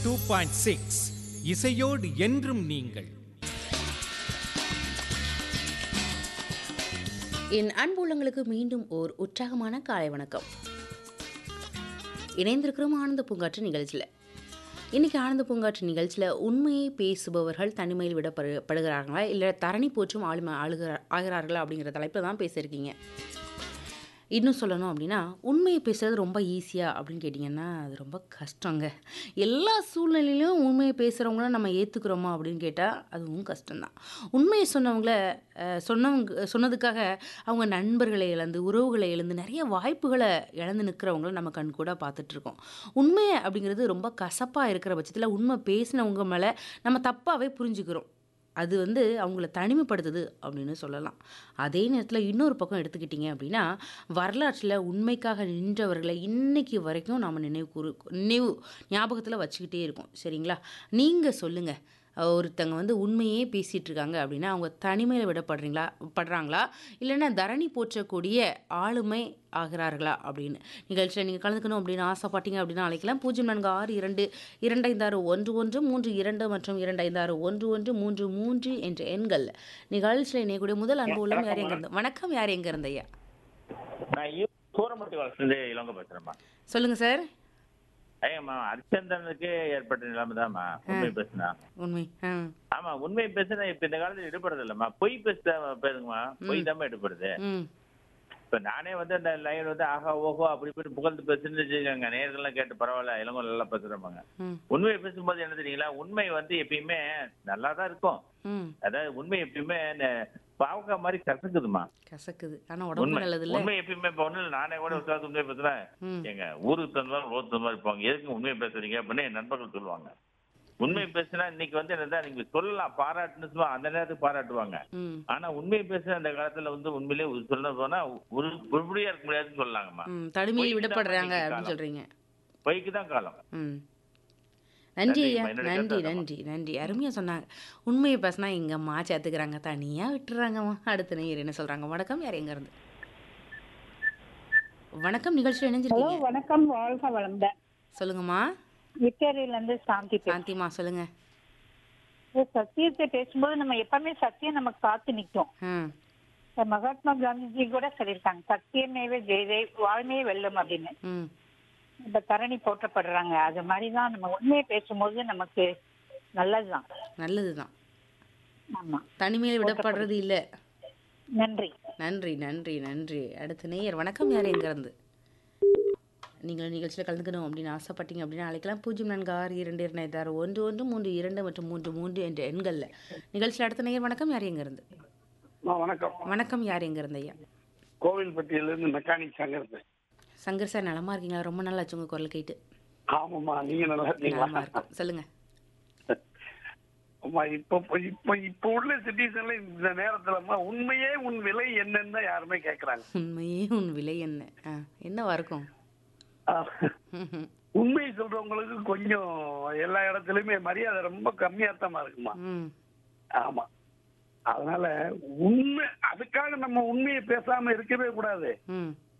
Two point six இசையோடு என்றும் நீங்கள் என் அன்புள்ளங்களுக்கு மீண்டும் ஓர் உற்சாகமான காலை வணக்கம் இணைந்திருக்கிறோம் ஆனந்த பூங்காற்று நிகழ்ச்சியில் இன்றைக்கி ஆனந்த பூங்காற்று நிகழ்ச்சியில் உண்மையை பேசுபவர்கள் தனிமையில் விடப்படு படுகிறார்களா இல்லை தரணி போற்றும் ஆளுமை ஆளுகிற ஆகிறார்களா அப்படிங்கிற தலைப்பில் தான் பேசியிருக்கீங்க இன்னும் சொல்லணும் அப்படின்னா உண்மையை பேசுறது ரொம்ப ஈஸியாக அப்படின்னு கேட்டிங்கன்னா அது ரொம்ப கஷ்டங்க எல்லா சூழ்நிலையிலும் உண்மையை பேசுகிறவங்கள நம்ம ஏற்றுக்கிறோமா அப்படின்னு கேட்டால் அதுவும் கஷ்டம்தான் உண்மையை சொன்னவங்கள அஹ், சொன்னவங்க சொன்னதுக்காக அவங்க நண்பர்களை இழந்து உறவுகளை இழந்து நிறைய வாய்ப்புகளை இழந்து நிற்கிறவங்கள நம்ம கண் கூட பார்த்துட்ருக்கோம் உண்மை அப்படிங்கிறது ரொம்ப கசப்பாக இருக்கிற பட்சத்தில் உண்மை பேசினவங்க மேலே நம்ம தப்பாகவே புரிஞ்சுக்கிறோம் அது வந்து அவங்கள தனிமைப்படுத்துது அப்படின்னு சொல்லலாம் அதே நேரத்தில் இன்னொரு பக்கம் எடுத்துக்கிட்டிங்க அப்படின்னா வரலாற்றில் உண்மைக்காக நின்றவர்களை இன்னைக்கு வரைக்கும் நாம் நினைவு கூறு நினைவு ஞாபகத்தில் வச்சுக்கிட்டே இருக்கோம் சரிங்களா நீங்கள் சொல்லுங்கள் ஒருத்தங்க வந்து உண்மையே பேசிகிட்டு இருக்காங்க அப்படின்னா அவங்க தனிமையில் விடப்படுறீங்களா படுறாங்களா இல்லைன்னா தரணி போற்றக்கூடிய ஆளுமை ஆகிறார்களா அப்படின்னு நிகழ்ச்சியில் நீங்கள் கலந்துக்கணும் அப்படின்னு ஆசைப்பட்டீங்க அப்படின்னா அழைக்கலாம் பூஜ்ஜியம் நான்கு ஆறு இரண்டு இரண்டு ஐந்து ஆறு ஒன்று ஒன்று மூன்று இரண்டு மற்றும் இரண்டு ஐந்து ஆறு ஒன்று ஒன்று மூன்று மூன்று என்ற எண்கள் நிகழ்ச்சியில் இணையக்கூடிய முதல் அன்பு உள்ளம் யார் எங்க இருந்து வணக்கம் யார் எங்க இருந்து ஐயா நான் ஈ- சூரமட்டி வளர்ந்து இளங்க பேசுறேம்மா சொல்லுங்க சார் ஐயம்மா அரிச்சந்தனுக்கு ஏற்பட்ட நிலைமை தான்மா உண்மை பேசுனா உண்மை ஆ ஆமா உண்மை பேசுனா இப்ப இந்த காலத்துல எடுபடுறது இல்லம்மா பொய் பேச பேருங்கம்மா பொய் தான் எடுபடுது ம் இப்ப நானே வந்து அந்த லைன் வந்து ஆஹா ஓஹோ அப்படி இப்படி புகழ்ந்து பேசுன்னு வச்சுக்கோங்க நேர்கள்லாம் கேட்டு பரவாயில்ல இளங்கோ நல்லா பேசுறமாங்க ம் உண்மையை பேசும்போது என்ன தெரியுங்களா உண்மை வந்து எப்பயுமே நல்லா தான் இருக்கும் ம் அதாவது உண்மை எப்பயுமே ந- பாவக்கா மாதிரி கசக்குதுமா கசக்குது ஆனால் உண்மை உடம்பு நல்லது இல்லை உண்மை எப்பயுமே இப்ப ஒண்ணு இல்ல, நானே கூட உட்கார்ந்து உண்மையை பேசுறேன் ம் எங்க ஊருக்கு தகுந்த மாதிரி ரோட்டு தகுந்த மாதிரி இருப்பாங்க எதுக்கு உண்மையை பேசுறீங்க அப்படின்னு என் நண்பர்கள் சொல்லுவாங்க உண்மையை பேசினா இன்னைக்கு வந்து என்னதா நீங்க சொல்லலாம் பாராட்டுன்னு சொல்லுவாங்க அந்த நேரத்துக்கு பாராட்டுவாங்க ம் ஆனா உண்மையை பேசுற அந்த காலத்துல வந்து உண்மையிலேயே ஒரு சொல்ல போனா ஒரு உருப்படியா இருக்க முடியாதுன்னு சொல்லலாங்கம்மா ம் தனிமையில் பொய்க்கு தான் விடப்படுறாங்க இன்னைக்கு அப்படின்னு காலம். சொல்கிறீங்க பொய்க்கு தான் காலம் ம் நன்றி ஐயா நன்றிம்மா. என்னோட நன்றி கருத்து நன்றி நன்றி அருமையாக சொன்னாங்க உண்மையை பேசினா எங்கம்மா சேர்த்துக்கிறாங்க தனியாக விட்டுறாங்கம்மா அடுத்த நேயர் என்ன சொல்கிறாங்க வணக்கம் யார் எங்க இருந்து வணக்கம் நிகழ்ச்சியில் ஹலோ இணைஞ்சிருக்கீங்க வணக்கம் வாழ்க வளமுடன் சொல்லுங்கம்மா விக்டோரியில இருந்து சாந்தி பேசுறேன். சாந்திமா சொல்லுங்க இந்த சத்தியத்தை பேசும்போது நம்ம எப்பவுமே சத்தியம் நமக்கு காத்து நிற்கும் ம் இந்த மகாத்மா காந்திஜி கூட சொல்லியிருக்காங்க சத்தியமேவே ஜெயதே வாழ்மையே வெல்லும் அப்படின்னு ம் இந்த தரணி போற்றப்படுறாங்க அது மாதிரிதான் நம்ம உண்மையை பேசும்போது நமக்கு நல்லதுதான் நல்லது தான் ஆமா தனிமையில் விடப்படுறது இல்லை நன்றி நன்றி நன்றி நன்றி அடுத்த நேயர் வணக்கம் யார் எங்க இருந்து நீங்கள் நிகழ்ச்சியில் கலந்துக்கணும் அப்படின்னு ஆசைப்பட்டீங்க அப்படின்னா அழைக்கலாம் பூஜ்ஜியம் நான்கு ஆறு இரண்டு இரண்டு ஐந்து ஆறு ஒன்று ஒன்று மூன்று இரண்டு மற்றும் மூன்று மூன்று என்ற எண்களில் நிகழ்ச்சியில் அடுத்த நேயர் வணக்கம் யார் எங்க இருந்து அம்மா, வணக்கம் வணக்கம் யார் எங்க இருந்து ஐயா கோவில்பட்டியிலிருந்து மெக்கானிக் சங்கர் சங்கர் சார் நலமா இருக்கீங்களா ரொம்ப நாள் ஆச்சு உங்க குரல் கேட்டு ஆமாம்மா நீங்க நல்லா நலமா இருக்கீங்களா இருக்கும் சொல்லுங்க அம்மா இப்போ இப்போ இப்போ உள்ள சிட்டிசன்ல இந்த நேரத்துலம்மா உண்மையே உன் விலை என்னன்னு தான் யாருமே கேக்குறாங்க உண்மையே உன் விலை என்ன ஆ என்னவா இருக்கும் ஆ, ம்ஹும். உண்மை சொல்றவங்களுக்கு கொஞ்சம் எல்லா இடத்துலயுமே மரியாதை ரொம்ப கம்மியாத்தமா இருக்குமா ம் ஆமா அதனால உண்மை அதுக்காக நம்ம உண்மையை பேசாம இருக்கவே கூடாது ம்